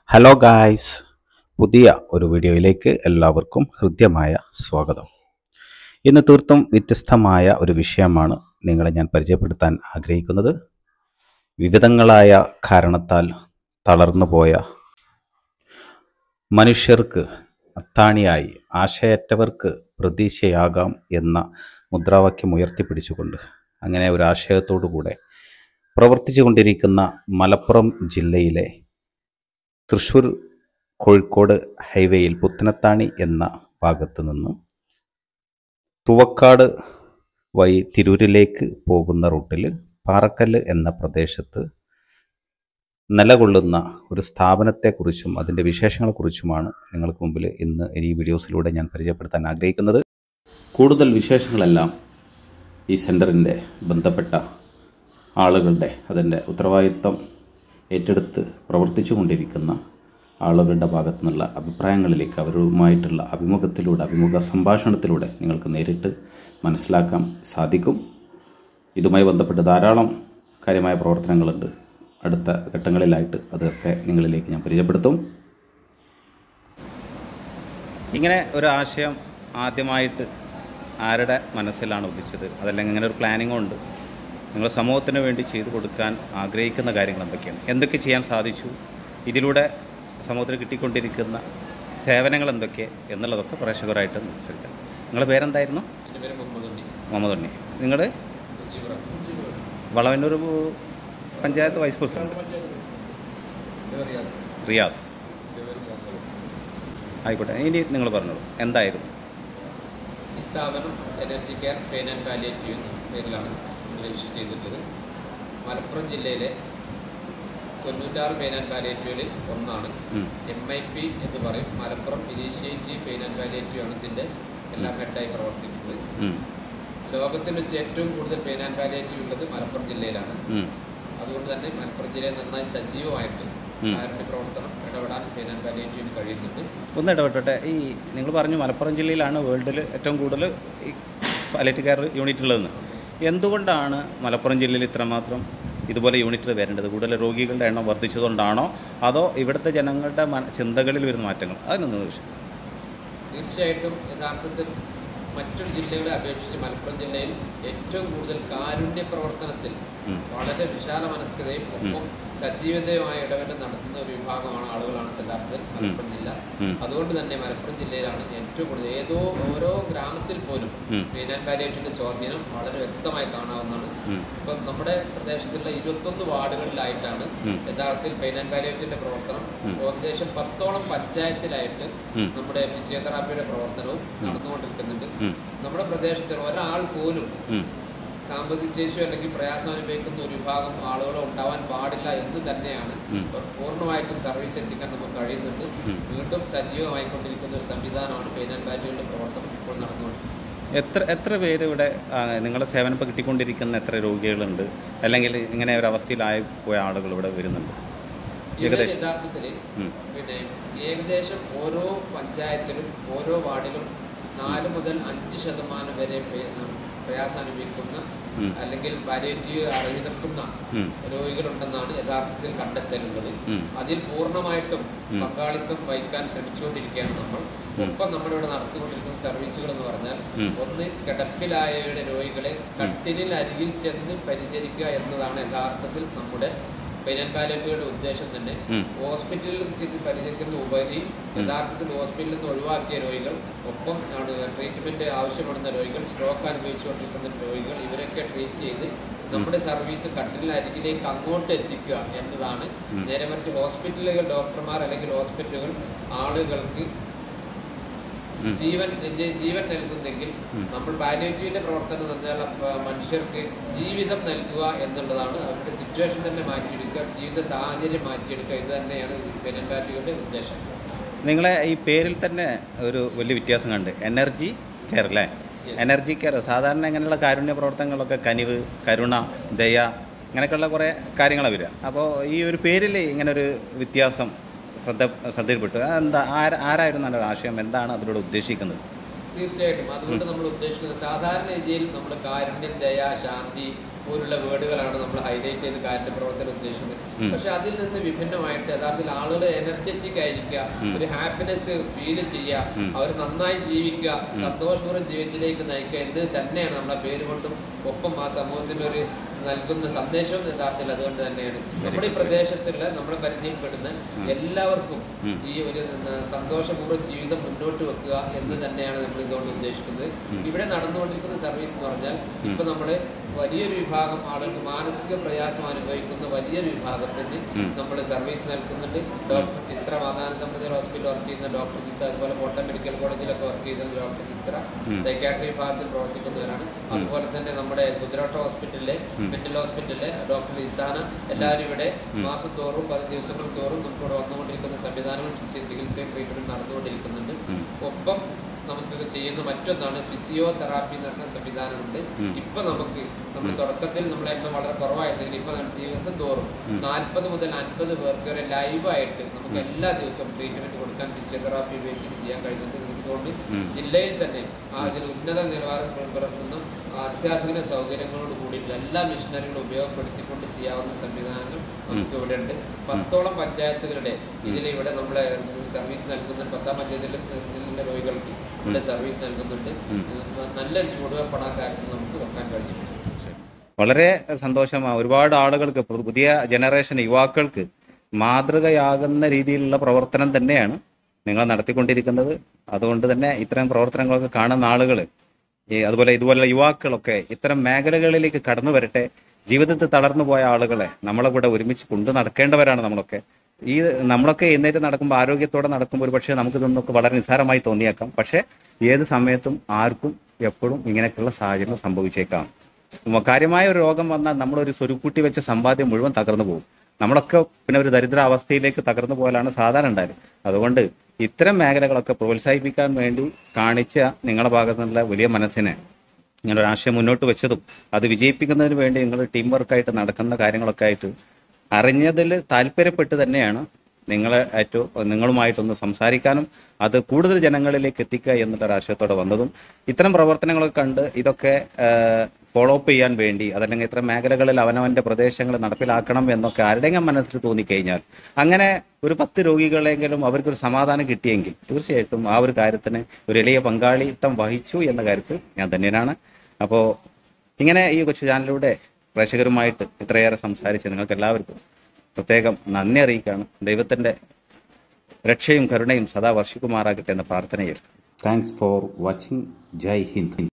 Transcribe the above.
Hello guys പുതിയ ഒരു വീഡിയോയിലേക്ക് എല്ലാവർക്കും ഹൃദ്യമായ സ്വാഗതം ഇന്ന് തീർത്തും വ്യത്യസ്തമായ ഒരു വിഷയമാണ് നിങ്ങളെ ഞാൻ പരിചയപ്പെടുത്താൻ ആഗ്രഹിക്കുന്നത് വിവിധങ്ങളായ കാരണത്താൽ തളർന്നുപോയ മനുഷ്യർക്ക് അത്താണിയായി ആശയറ്റവർക്ക് പ്രതീക്ഷയാകാം എന്ന മുദ്രാവാക്യം ഉയർത്തിപ്പിടിച്ചുകൊണ്ട് അങ്ങനെ ഒരു ആശയത്തോടു കൂടെ പ്രവർത്തിച്ചു കൊണ്ടിരിക്കുന്ന മലപ്പുറം ജില്ലയിലെ തൃശ്ശൂർ കോഴിക്കോട് ഹൈവേയിൽ പുത്തനത്താണി എന്ന ഭാഗത്ത് നിന്നും തുവക്കാട് വഴി തിരൂരിലേക്ക് പോകുന്ന റൂട്ടിൽ പാറക്കല്ല് എന്ന പ്രദേശത്ത് നിലകൊള്ളുന്ന ഒരു സ്ഥാപനത്തെക്കുറിച്ചും അതിൻ്റെ വിശേഷങ്ങളെക്കുറിച്ചുമാണ് നിങ്ങൾക്ക് മുമ്പിൽ ഇന്ന് ഈ വീഡിയോസിലൂടെ ഞാൻ പരിചയപ്പെടുത്താൻ ആഗ്രഹിക്കുന്നത് കൂടുതൽ വിശേഷങ്ങളെല്ലാം ഈ സെൻറ്ററിൻ്റെ ബന്ധപ്പെട്ട ആളുകളുടെ അതിൻ്റെ ഉത്തരവാദിത്വം ഏറ്റെടുത്ത് പ്രവർത്തിച്ചു കൊണ്ടിരിക്കുന്ന ആളുകളുടെ ഭാഗത്തു നിന്നുള്ള അഭിപ്രായങ്ങളിലേക്ക് അവരുമായിട്ടുള്ള അഭിമുഖത്തിലൂടെ അഭിമുഖ സംഭാഷണത്തിലൂടെ നിങ്ങൾക്ക് നേരിട്ട് മനസ്സിലാക്കാൻ സാധിക്കും ഇതുമായി ബന്ധപ്പെട്ട് ധാരാളം കാര്യമായ പ്രവർത്തനങ്ങളുണ്ട് അടുത്ത ഘട്ടങ്ങളിലായിട്ട് അതൊക്കെ നിങ്ങളിലേക്ക് ഞാൻ പരിചയപ്പെടുത്തും ഇങ്ങനെ ഒരു ആശയം ആദ്യമായിട്ട് ആരുടെ മനസ്സിലാണ് ഉദിച്ചത് അതല്ലെങ്കിൽ ഇങ്ങനെ ഒരു പ്ലാനിംഗ് ഉണ്ട് നിങ്ങൾ സമൂഹത്തിന് വേണ്ടി ചെയ്തു കൊടുക്കാൻ ആഗ്രഹിക്കുന്ന കാര്യങ്ങൾ എന്തൊക്കെയാണ് എന്തൊക്കെ ചെയ്യാൻ സാധിച്ചു ഇതിലൂടെ സമൂഹത്തിന് കിട്ടിക്കൊണ്ടിരിക്കുന്ന സേവനങ്ങൾ എന്തൊക്കെ എന്നുള്ളതൊക്കെ പ്രേക്ഷകരായിട്ട് മനസ്സിലാക്കാം നിങ്ങളുടെ പേരെന്തായിരുന്നു എൻ്റെ പേര് മുഹമ്മദ് ഉണ്ണി മുഹമ്മദ് ഉണ്ണി നിങ്ങൾ മുജീബ് വളവന്നൂർ പഞ്ചായത്ത് വൈസ് പ്രസിഡന്റ് റിയാസ് റിയാസ് എൻ്റെ പേര് മുഹമ്മദ് ആയിക്കോട്ടെ ഇനി നിങ്ങൾ പറഞ്ഞോളൂ എന്തായിരുന്നു ഈ സ്ഥാപനം energy care pain and palliative എന്ന പേരിലാണ് രജിസ്റ്റർ ചെയ്തിട്ടുള്ളത് മലപ്പുറം ജില്ലയിലെ തൊണ്ണൂറ്റാറ് പെയിൻ ആൻഡ് പാലിയേറ്റീവുകളിൽ ഒന്നാണ് ഉം. എം ഐ പി എന്ന് പറയും Malappuram initiative pain and palliative ആണ് ഇതിൻ്റെ എല്ലാം ഹെഡായി പ്രവർത്തിക്കുന്നത് ഉം. ലോകത്തിൽ വെച്ച് ഏറ്റവും കൂടുതൽ പെയിൻ ആൻഡ് പാലിയേറ്റീവ് ഉള്ളത് മലപ്പുറം ജില്ലയിലാണ് ഉം. അതുകൊണ്ട് തന്നെ മലപ്പുറം ജില്ലയിൽ നന്നായി സജീവമായിട്ട് ഉം. ആരുടെ പ്രവർത്തനം ഇടപെടാൻ പെയിൻ ആൻഡ് പാലിയേറ്റീവിന് കഴിയുന്നുണ്ട് ഒന്ന് ഇടപെട്ടോട്ടെ ഈ നിങ്ങൾ പറഞ്ഞു മലപ്പുറം ജില്ലയിലാണ് വേൾഡിൽ ഏറ്റവും കൂടുതൽ ഈ പാലറ്റ് കെയർ യൂണിറ്റ് ഉള്ളതെന്ന് എന്തുകൊണ്ടാണ് മലപ്പുറം ജില്ലയിൽ ഇത്രമാത്രം ഇതുപോലെ യൂണിറ്റ് വരേണ്ടത് കൂടുതൽ രോഗികളുടെ എണ്ണം വർദ്ധിച്ചതുകൊണ്ടാണോ അതോ ഇവിടുത്തെ ജനങ്ങളുടെ മന- ചിന്തകളിൽ വരുന്ന മാറ്റങ്ങൾ അതിനൊന്ന് വിഷയം തീർച്ചയായിട്ടും യഥാർത്ഥത്തിൽ മറ്റൊരു ജില്ലകളെ അപേക്ഷിച്ച് മലപ്പുറം ജില്ലയിൽ ഏറ്റവും കൂടുതൽ കാരുണ്യ പ്രവർത്തനത്തിൽ ഉം. വളരെ വിശാല മനസ്കതയും ഒപ്പം സജീവതയുമായ ഇടപെടൽ നടത്തുന്ന ഒരു വിഭാഗമാണ് ആളുകളാണ് യഥാർത്ഥത്തിൽ മലപ്പുറം ജില്ല ഉം. അതുകൊണ്ട് തന്നെ മലപ്പുറം ജില്ലയിലാണ് ഏറ്റവും കൂടുതൽ ഏതോ ഓരോ ഗ്രാമത്തിൽ പോലും ഉം. പെയിൻ ആൻഡ് പാലിയേറ്റിന്റെ സ്വാധീനം വളരെ വ്യക്തമായി കാണാവുന്നതാണ് ഉം. ഇപ്പം നമ്മുടെ പ്രദേശത്തുള്ള ഇരുപത്തൊന്ന് വാർഡുകളിലായിട്ടാണ് ഉം. യഥാർത്ഥത്തിൽ പെയിൻ ആൻഡ് പാലിയേറ്റിന്റെ പ്രവർത്തനം ഉം. ഏകദേശം പത്തോളം പഞ്ചായത്തിലായിട്ട് ഉം. നമ്മുടെ ഫിസിയോതെറാപ്പിയുടെ പ്രവർത്തനവും നടന്നുകൊണ്ടിരിക്കുന്നുണ്ട് ഉം. നമ്മുടെ പ്രദേശത്തിൽ ഒരാൾ പോലും ഉം. സാമ്പത്തിക ശേഷി അല്ലെങ്കിൽ പ്രയാസം അനുഭവിക്കുന്ന ഒരു വിഭാഗം ആളുകളോ ഉണ്ടാവാൻ പാടില്ല എന്ന് തന്നെയാണ് ഉം. ഇപ്പൊ പൂർണ്ണമായിട്ടും സർവീസ് എത്തിക്കാൻ നമുക്ക് കഴിയുന്നുണ്ട് ഉം. വീണ്ടും സജീവമായിക്കൊണ്ടിരിക്കുന്ന ഒരു സംവിധാനമാണ് പെയിൻ ആൻഡ് പാലിയുടെ പ്രവർത്തനം ഇപ്പോൾ നടന്നുകൊണ്ടിരിക്കുന്നത് എത്ര എത്ര പേര് ഇവിടെ ആ, നിങ്ങളുടെ സേവനം ഇപ്പോൾ കിട്ടിക്കൊണ്ടിരിക്കുന്ന എത്ര രോഗികളുണ്ട് അല്ലെങ്കിൽ ഇങ്ങനെ ഒരു അവസ്ഥയിലായി പോയ ആളുകൾ ഇവിടെ വരുന്നുണ്ട് ഇവിടെ ഏകദേശം യഥാർത്ഥത്തില് ഉം. പിന്നെ ഏകദേശം ഓരോ പഞ്ചായത്തിലും ഓരോ വാർഡിലും നാല് മുതൽ അഞ്ച് ശതമാനം വരെ പേ- പ്രയാസം അനുഭവിക്കുന്ന ഉം. അല്ലെങ്കിൽ പാലിയേറ്റീവ് അറിയിക്കുന്ന ഉം. രോഗികളുണ്ടെന്നാണ് യഥാർത്ഥത്തിൽ കണ്ടെത്തലുള്ളത് ഉം. അതിൽ പൂർണ്ണമായിട്ടും ഉം. പങ്കാളിത്തം വഹിക്കാൻ ശ്രമിച്ചുകൊണ്ടിരിക്കുകയാണ് നമ്മൾ ഉം. ഒപ്പം നമ്മളിവിടെ നടത്തിക്കൊണ്ടിരിക്കുന്ന സർവീസുകൾ എന്ന് പറഞ്ഞാൽ ഉം. ഒന്ന് കിടപ്പിലായവരുടെ രോഗികളെ കട്ടിലിൽ അരികിൽ ചെന്ന് പരിചരിക്കുക എന്നതാണ് യഥാർത്ഥത്തിൽ നമ്മുടെ പെയിൻ പാലറ്റുകളുടെ ഉദ്ദേശം തന്നെ ഉം. ഹോസ്പിറ്റലിൽ ചെന്ന് പരിചരിക്കുന്ന ഉപരി യഥാർത്ഥത്തിൽ ഹോസ്പിറ്റലിൽ നിന്ന് ഒഴിവാക്കിയ രോഗികൾ ഒപ്പം ആണ് ട്രീറ്റ്മെന്റ് ആവശ്യപ്പെടുന്ന രോഗികൾ സ്ട്രോക്ക് അനുഭവിച്ചുകൊണ്ടിരിക്കുന്ന രോഗികൾ ഇവരൊക്കെ ട്രീറ്റ് ചെയ്ത് നമ്മുടെ സർവീസ് കട്ടിലിന് അരികിലേക്ക് അങ്ങോട്ട് എത്തിക്കുക എന്നതാണ് ഉം. നേരെ മറിച്ച് ഹോസ്പിറ്റലുകൾ ഡോക്ടർമാർ അല്ലെങ്കിൽ ഹോസ്പിറ്റലുകൾ ആളുകൾക്ക് ഉം. ജീവൻ ജ- ജീവൻ നൽകുന്നെങ്കിൽ ഉം. നമ്മൾ നമ്മൾ പാലിയേറ്റീവിന്റെ പ്രവർത്തനം എന്ന് പറഞ്ഞാൽ അപ്പ മനുഷ്യർക്ക് ജീവിതം നൽകുക എന്നുള്ളതാണ് അവരുടെ സിറ്റുവേഷൻ തന്നെ മാറ്റിയെടുക്കുക ജീവിത സാഹചര്യം മാറ്റിയെടുക്കുക ഇത് തന്നെയാണ് പെനൻ പാലിറ്റിയുടെ ഉദ്ദേശം നിങ്ങളെ ഈ പേരിൽ തന്നെ ഒരു വലിയ വ്യത്യാസം കണ്ട് എനർജി കെയർ അല്ലേ Yes. എനർജി കെയർ സാധാരണ ഇങ്ങനെയുള്ള കാരുണ്യ പ്രവർത്തനങ്ങളൊക്കെ കനിവ് കരുണ ദയ അങ്ങനെയൊക്കെയുള്ള കുറേ കാര്യങ്ങളാണ് വരിക അപ്പോൾ ഈ ഒരു പേരിൽ ഇങ്ങനെ ഒരു വ്യത്യാസം ശ്രദ്ധ ശ്രദ്ധയിൽപ്പെട്ടു എന്താ ആര ആരായിരുന്നു അതിൻ്റെ ആശയം എന്താണ് അതിലൂടെ ഉദ്ദേശിക്കുന്നത് തീർച്ചയായിട്ടും അതുകൊണ്ട് നമ്മൾ ഉദ്ദേശിക്കുന്നത് സാധാരണ രീതിയിൽ നമ്മൾ കാരുണ്യം ദയ ശാന്തി പോലുള്ള വേർഡുകളാണ് നമ്മൾ ഹൈലൈറ്റ് ചെയ്ത് കാരുണ്യ പ്രവർത്തനം ഉദ്ദേശിക്കുന്നത് ഉം. പക്ഷെ അതിൽ നിന്ന് വിഭിന്നമായിട്ട് യഥാർത്ഥത്തിൽ ആളുകൾ എനർജറ്റിക് ആയിരിക്കുക ഉം. ഒരു ഹാപ്പിനെസ് ഫീൽ ചെയ്യുക ഉം. അവർ നന്നായി ജീവിക്കുക സന്തോഷപൂർവ്വം ജീവിതത്തിലേക്ക് നയിക്കുക എന്ന് തന്നെയാണ് നമ്മളെ പേര് കൊണ്ടും ഒപ്പം ആ സമൂഹത്തിന് ഒരു നൽകുന്ന സന്ദേശവും യഥാർത്ഥത്തിൽ അതുകൊണ്ട് തന്നെയാണ് നമ്മുടെ ഈ പ്രദേശത്തുള്ള നമ്മുടെ പരിചയപ്പെടുന്ന എല്ലാവർക്കും ഉം. ഈ ഒരു ന- സന്തോഷപൂർവ്വം ജീവിതം മുന്നോട്ട് വെക്കുക എന്ന് തന്നെയാണ് നമ്മൾ ഇതുകൊണ്ട് ഉദ്ദേശിക്കുന്നത് ഉം. ഇവിടെ നടന്നുകൊണ്ടിരിക്കുന്ന സർവീസ് എന്ന് പറഞ്ഞാൽ ഇപ്പൊ നമ്മള് വലിയൊരു വിഭാഗം ആളുകൾക്ക് മാനസിക പ്രയാസം അനുഭവിക്കുന്ന വലിയൊരു വിഭാഗത്തിന് ഉം. നമ്മൾ സർവീസ് നൽകുന്നുണ്ട് ഡോക്ടർ ചിത്ര മാതാനന്ദമൃതർ ഹോസ്പിറ്റലിൽ വർക്ക് ചെയ്യുന്ന ഡോക്ടർ ചിത്ര അതുപോലെ കോട്ടയം മെഡിക്കൽ കോളേജിലൊക്കെ വർക്ക് ചെയ്യുന്ന ഡോക്ടർ ചിത്ര ഉം. സൈക്കാട്രി വിഭാഗത്തിൽ പ്രവർത്തിക്കുന്നവരാണ് അതുപോലെ തന്നെ നമ്മുടെ ഗുജറാത്ത് ഹോസ്പിറ്റലിലെ മെന്റൽ ഹോസ്പിറ്റലിലെ ഡോക്ടർ ഇസാന എല്ലാവരും ഇവിടെ മാസം തോറും പതി ദിവസങ്ങൾ തോറും നമുക്കിവിടെ വന്നുകൊണ്ടിരിക്കുന്ന സംവിധാനങ്ങൾ ചികിത്സയും ട്രീറ്റ്മെന്റ് നടന്നുകൊണ്ടിരിക്കുന്നുണ്ട് ഉം. ഒപ്പം നമുക്ക് ചെയ്യുന്ന മറ്റൊന്നാണ് ഫിസിയോതെറാപ്പി എന്ന് പറഞ്ഞ സംവിധാനമുണ്ട് ഉം. ഇപ്പൊ നമുക്ക് നമ്മൾ തുടക്കത്തിൽ നമ്മുടെ എണ്ണം വളരെ കുറവായിരുന്നെങ്കിൽ ഇപ്പൊ ദിവസം തോറും നാൽപ്പത് മുതൽ അൻപത് പേർക്ക് വരെ ലൈവായിട്ട് നമുക്ക് എല്ലാ ദിവസവും ട്രീറ്റ്മെന്റ് കൊടുക്കാൻ ഫിസിയോതെറാപ്പി ഉപയോഗിച്ചിട്ട് ചെയ്യാൻ കഴിയുന്നുണ്ട് എനിക്ക് തോന്നുന്നു ഉം. ജില്ലയിൽ തന്നെ ആ അതിൽ ഉന്നത നിലവാരം പുലർത്തുന്ന അത്യാധുനിക സൗകര്യങ്ങളോട് കൂടിയിട്ടുള്ള എല്ലാ മെഷീനറികളും ഉപയോഗപ്പെടുത്തിക്കൊണ്ട് ചെയ്യാവുന്ന സംവിധാനങ്ങൾ നമുക്ക് ഇവിടെ ഉണ്ട് പത്തോളം പഞ്ചായത്തുകളുടെ ഇതിൽ ഇവിടെ നമ്മളെ സർവീസ് നൽകുന്നുണ്ട് പത്താം പഞ്ചായത്തിൽ നിന്നുള്ള രോഗികൾക്ക് ഇവിടെ സർവീസ് നൽകുന്നുണ്ട് നല്ലൊരു ചുവടുവെപ്പാണ് ആ കാര്യത്തിൽ നമുക്ക് വെക്കാൻ കഴിയും വളരെ സന്തോഷമാണ് ഒരുപാട് ആളുകൾക്ക് പു- പുതിയ ജനറേഷൻ യുവാക്കൾക്ക് മാതൃകയാകുന്ന രീതിയിലുള്ള പ്രവർത്തനം തന്നെയാണ് നിങ്ങൾ നടത്തിക്കൊണ്ടിരിക്കുന്നത് അതുകൊണ്ട് തന്നെ ഇത്തരം പ്രവർത്തനങ്ങളൊക്കെ കാണുന്ന ആളുകൾ ഈ അതുപോലെ ഇതുപോലുള്ള യുവാക്കളൊക്കെ ഇത്തരം മേഖലകളിലേക്ക് കടന്നു വരട്ടെ ജീവിതത്തിൽ തളർന്നു പോയ ആളുകളെ നമ്മളെ കൂടെ ഒരുമിച്ച് കൊണ്ടു നടക്കേണ്ടവരാണ് നമ്മളൊക്കെ ഈ നമ്മളൊക്കെ എഴുന്നേറ്റ് നടക്കുമ്പോൾ ആരോഗ്യത്തോടെ നടക്കുമ്പോൾ ഒരു പക്ഷേ നമുക്ക് ഇതൊന്നൊക്കെ വളരെ നിസ്സാരമായി തോന്നിയേക്കാം പക്ഷേ ഏത് സമയത്തും ആർക്കും എപ്പോഴും ഇങ്ങനെയൊക്കെയുള്ള സാഹചര്യങ്ങൾ സംഭവിച്ചേക്കാം ഉം, കാര്യമായ ഒരു രോഗം വന്നാൽ നമ്മളൊരു സ്വരുക്കൂട്ടി വെച്ച സമ്പാദ്യം മുഴുവൻ തകർന്നു പോകും നമ്മളൊക്കെ പിന്നെ ഒരു ദരിദ്രാവസ്ഥയിലേക്ക് തകർന്നു പോയാലാണ് സാധാരണ ഉണ്ടായത് അതുകൊണ്ട് ഇത്തരം മേഖലകളൊക്കെ പ്രോത്സാഹിപ്പിക്കാൻ വേണ്ടി കാണിച്ച നിങ്ങളുടെ ഭാഗത്തു നിന്നുള്ള വലിയ മനസ്സിനെ ഇങ്ങനെ ഒരു ആശയം മുന്നോട്ട് വെച്ചതും അത് വിജയിപ്പിക്കുന്നതിന് വേണ്ടി നിങ്ങൾ ടീം വർക്കായിട്ട് നടക്കുന്ന കാര്യങ്ങളൊക്കെ ആയിട്ട് അറിഞ്ഞതിൽ താല്പര്യപ്പെട്ട് തന്നെയാണ് നിങ്ങളെ ഏറ്റവും നിങ്ങളുമായിട്ടൊന്ന് സംസാരിക്കാനും അത് കൂടുതൽ ജനങ്ങളിലേക്ക് എത്തിക്കുക എന്നുള്ള ഒരു ആശയത്തോടെ വന്നതും ഇത്തരം പ്രവർത്തനങ്ങളൊക്കെ കണ്ട് ഇതൊക്കെ ഫോളോ അപ്പ് ചെയ്യാൻ വേണ്ടി അതല്ലെങ്കിൽ ഇത്തരം മേഖലകളിൽ അവനവന്റെ പ്രദേശങ്ങൾ നടപ്പിലാക്കണം എന്നൊക്കെ ആരുടെയെങ്കിലും മനസ്സിൽ തോന്നിക്കഴിഞ്ഞാൽ അങ്ങനെ ഒരു പത്ത് രോഗികളെങ്കിലും അവർക്കൊരു സമാധാനം കിട്ടിയെങ്കിൽ തീർച്ചയായിട്ടും ആ ഒരു കാര്യത്തിന് ഒരു എളിയ പങ്കാളിത്തം വഹിച്ചു എന്ന കാര്യത്തിൽ ഞാൻ തന്നെയാണ് അപ്പോൾ ഇങ്ങനെ ഈ കൊച്ചു ചാനലിലൂടെ പ്രേക്ഷകരുമായിട്ട് ഇത്രയേറെ സംസാരിച്ച് നിങ്ങൾക്ക് എല്ലാവർക്കും പ്രത്യേകം നന്ദി അറിയിക്കുകയാണ് ദൈവത്തിന്റെ രക്ഷയും കരുണയും സദാ വർഷിക്കുമാറാകട്ടെ എന്ന പ്രാർത്ഥനയിൽ താങ്ക്സ് ഫോർ വാച്ചിങ് ജയ് ഹിന്ദ്